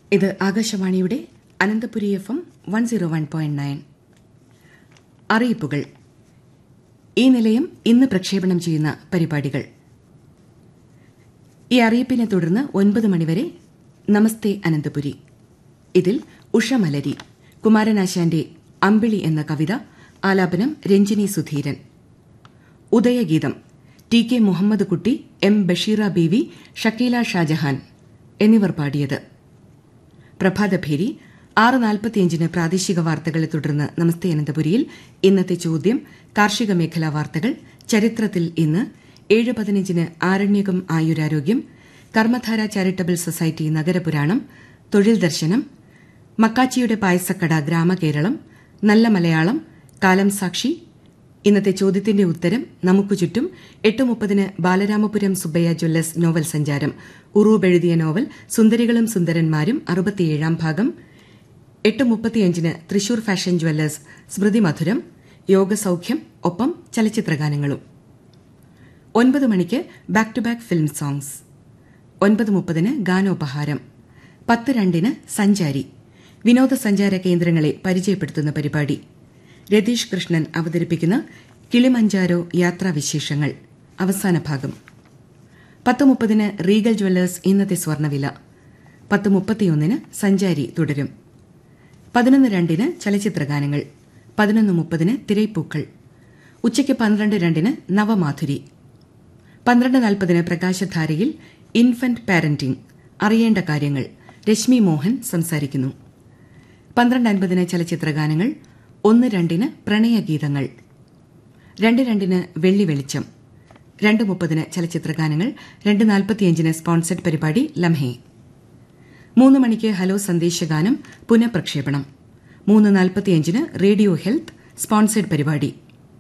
ഇത് ആകാശവാണിയുടെ Ananthapuri F M one zero one point nine അറിയിപ്പുകൾ ഈ നിലയം ഇന്ന് പ്രക്ഷേപണം ചെയ്യുന്ന പരിപാടികൾ ഈ അറിയിപ്പിനെ തുടർന്ന് ഒൻപത് മണിവരെ നമസ്തേ അനന്തപുരി ഇതിൽ ഉഷമലരി കുമാരനാശാന്റെ അമ്പിളി എന്ന കവിത ആലാപനം Ranjini Sudheeran Udayageetham T K Muhammad Kutty M Basheera Beevi Shakeela Shahjahan എന്നിവർ പാടിയത് പ്രഭാതഭേരി ആറ് നാൽപ്പത്തിയഞ്ചിന് പ്രാദേശിക വാർത്തകളെ തുടർന്ന് നമസ്തേ അനന്തപുരിയിൽ ഇന്നത്തെ ചോദ്യം കാർഷിക മേഖലാ വാർത്തകൾ ചരിത്രത്തിൽ ഇന്ന് ഏഴ് പതിനഞ്ചിന് ആരണ്യകം ആയുരാരോഗ്യം കർമ്മധാര ചാരിറ്റബിൾ സൊസൈറ്റി നഗരപുരാണം തൊഴിൽ ദർശനം മക്കാച്ചിയുടെ പായസക്കട ഗ്രാമകേരളം നല്ല മലയാളം കാലം സാക്ഷി ഇന്നത്തെ ചോദ്യത്തിന്റെ ഉത്തരം നമുക്ക് ചുറ്റും എട്ട് മുപ്പതിന് ബാലരാമപുരം സുബ്ബയ്യ ജ്വല്ലസ് നോവൽ സഞ്ചാരം ഉറൂബ് എഴുതിയ നോവൽ സുന്ദരികളും സുന്ദരന്മാരും അറുപത്തിയേഴാം ഭാഗം എട്ട് മുപ്പത്തിയഞ്ചിന് തൃശൂർ ഫാഷൻ ജ്വല്ലേഴ്സ് സ്മൃതി മധുരം യോഗസൌഖ്യം ഒപ്പം ചലച്ചിത്രഗാനങ്ങളും ഒൻപത് മണിക്ക് back to back film songs ഒൻപത് മുപ്പതിന് ഗാനോപഹാരം പത്ത് രണ്ടിന് സഞ്ചാരി വിനോദസഞ്ചാര കേന്ദ്രങ്ങളെ പരിചയപ്പെടുത്തുന്ന പരിപാടി രതീഷ് കൃഷ്ണൻ അവതരിപ്പിക്കുന്ന കിളിമഞ്ചാരോ യാത്രാവിശേഷങ്ങൾ അവസാന ഭാഗം പത്ത് മുപ്പതിന് റീഗൽ ജ്വല്ലേഴ്സ് ഇന്നത്തെ സ്വർണ്ണവില പത്ത് മുപ്പത്തിയൊന്നിന് സഞ്ചാരി തുടരും പതിനൊന്ന് രണ്ടിന് ചലച്ചിത്രഗാനങ്ങൾ പതിനൊന്ന് മുപ്പതിന് തിരൈപ്പൂക്കൾ ഉച്ചയ്ക്ക് പന്ത്രണ്ട് രണ്ടിന് നവമാധുരി പന്ത്രണ്ട് നാൽപ്പതിന് പ്രകാശധാരയിൽ ഇൻഫന്റ് പാരന്റിംഗ് അറിയേണ്ട കാര്യങ്ങൾ രശ്മി മോഹൻ സംസാരിക്കുന്നു പന്ത്രണ്ട് അൻപതിന് ചലച്ചിത്രഗാനങ്ങൾ ഒന്ന് രണ്ടിന് പ്രണയഗീതങ്ങൾ രണ്ട് രണ്ടിന് വെള്ളി വെളിച്ചം രണ്ട് മുപ്പതിന് ചലച്ചിത്രഗാനങ്ങൾ രണ്ട് നാൽപ്പത്തിയഞ്ചിന് സ്പോൺസർഡ് പരിപാടി ലംഹെ മൂന്ന് മണിക്ക് ഹലോ സന്ദേശഗാനം പുനഃപ്രക്ഷേപണം മൂന്ന് നാൽപ്പത്തിയഞ്ചിന് റേഡിയോ ഹെൽത്ത് സ്പോൺസേഡ് പരിപാടി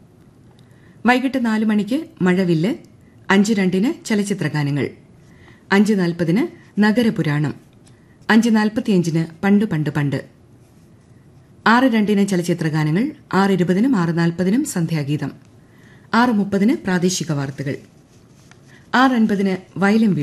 വൈകിട്ട് നാല് മണിക്ക് മഴവില്ല് അഞ്ച് രണ്ടിന് ചലച്ചിത്രഗാനങ്ങൾ അഞ്ച് നാൽപ്പതിന് നഗരപുരാണം അഞ്ച് നാൽപ്പത്തിയഞ്ചിന് പണ്ട് പണ്ട് പണ്ട് ആറ് രണ്ടിന് ചലച്ചിത്രഗാനങ്ങൾ ആറ് ഇരുപതിനും ആറ് നാൽപ്പതിനും സന്ധ്യാഗീതം ആറ് മുപ്പതിന് പ്രാദേശിക വാർത്തകൾ ആറ് അൻപതിന് വയലും